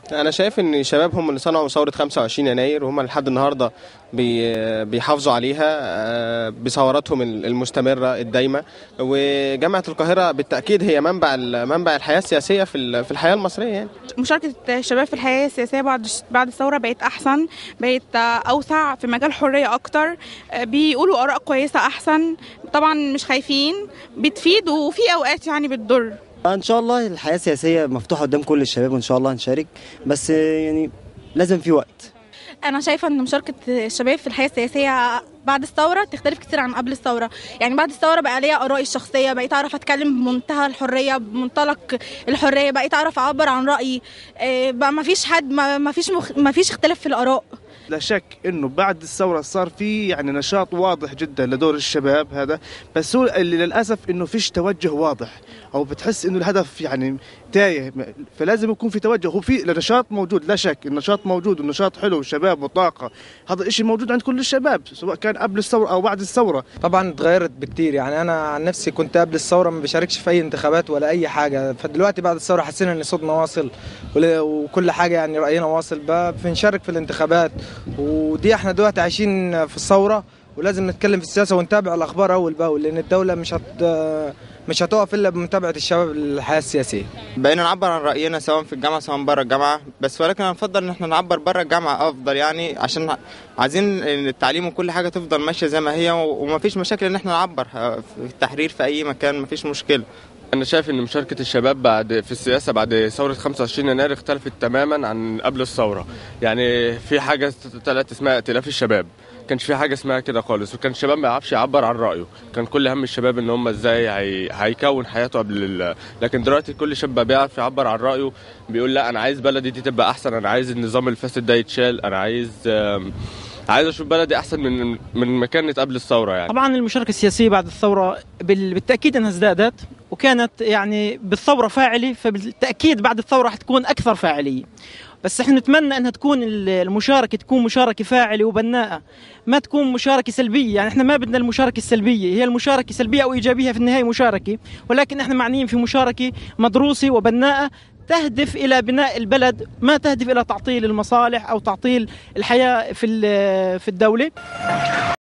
انا شايف ان الشباب هم اللي صنعوا ثوره 25 يناير وهم لحد النهارده بي- بيحافظوا عليها آه، بثوراتهم المستمره الدايمه وجامعه القاهره بالتاكيد هي منبع ال- منبع الحياه السياسيه في ال- في الحياه المصريه يعني مشاركة الشباب في الحياة السياسية بعد بعد الثورة بقت أحسن بقت أوسع في مجال حرية أكتر بيقولوا آراء كويسة أحسن طبعا مش خايفين بتفيد وفي أوقات يعني بتضر ان شاء الله الحياه السياسيه مفتوحه قدام كل الشباب وان شاء الله هنشارك بس يعني لازم في وقت أنا شايفة إن مشاركة الشباب في الحياة السياسية بعد الثورة تختلف كتير عن قبل الثورة يعني بعد الثورة بقى ليا آرائي الشخصية بقيت أعرف أتكلم بمنتهى الحرية بمنطلق الحرية بقيت أعرف أعبر عن رأيي إيه، بقى ما فيش حد ما ما فيش مخ... ما فيش اختلاف في الآراء لا شك انه بعد الثوره صار في يعني نشاط واضح جدا لدور الشباب هذا بس هو اللي للاسف انه فيش توجه واضح او بتحس انه الهدف يعني تايه فلازم يكون في توجه هو في النشاط موجود لا شك النشاط موجود والنشاط حلو وشباب وطاقه هذا الشيء موجود عند كل الشباب سواء كان قبل الثوره او بعد الثوره طبعا اتغيرت بكتير يعني انا عن نفسي كنت قبل الثوره ما بشاركش في اي انتخابات ولا اي حاجه فدلوقتي بعد الثوره حسينا ان صوتنا واصل ول- وكل حاجه يعني راينا واصل بقى بنشارك في الانتخابات ودي احنا دلوقتي عايشين في الثوره ولازم نتكلم في السياسه ونتابع الاخبار اول باول لان الدوله مش هت مش هتقف الا بمتابعه الشباب للحياه السياسيه بقينا نعبر عن راينا سواء في الجامعه سواء بره الجامعه بس ولكن انا افضل ان احنا نعبر بره الجامعه افضل يعني عشان عايزين ان التعليم وكل حاجه تفضل ماشيه زي ما هي ومفيش مشاكل ان احنا نعبر في التحرير في اي مكان مفيش مشكله أنا شايف إن مشاركة الشباب بعد في السياسة بعد ثورة 25 يناير اختلفت تماما عن قبل الثورة، يعني في حاجة طلعت اسمها ائتلاف الشباب، كانش في حاجة اسمها كده خالص، وكان الشباب ما يعرفش يعبر عن رأيه، كان كل هم الشباب إن هم إزاي هي... هيكون حياته قبل ال... لكن دلوقتي كل شاب بقى بيعرف يعبر عن رأيه، بيقول لا أنا عايز بلدي دي تبقى أحسن، أنا عايز النظام الفاسد ده يتشال، أنا عايز آم، عايز أشوف بلدي أحسن من من ما كانت قبل الثورة يعني. طبعا المشاركة السياسية بعد الثورة بال- بالتأكيد أنها ازدادت وكانت يعني بالثورة فاعلة فبالتأكيد بعد الثورة حتكون أكثر فاعلية بس احنا نتمنى انها تكون ال- المشاركة تكون مشاركة فاعلة وبناءة ما تكون مشاركة سلبية يعني احنا ما بدنا المشاركة السلبية هي المشاركة سلبية او ايجابية في النهاية مشاركة ولكن احنا معنيين في مشاركة مدروسة وبناءة تهدف الى بناء البلد ما تهدف الى تعطيل المصالح او تعطيل الحياة في ال- في الدولة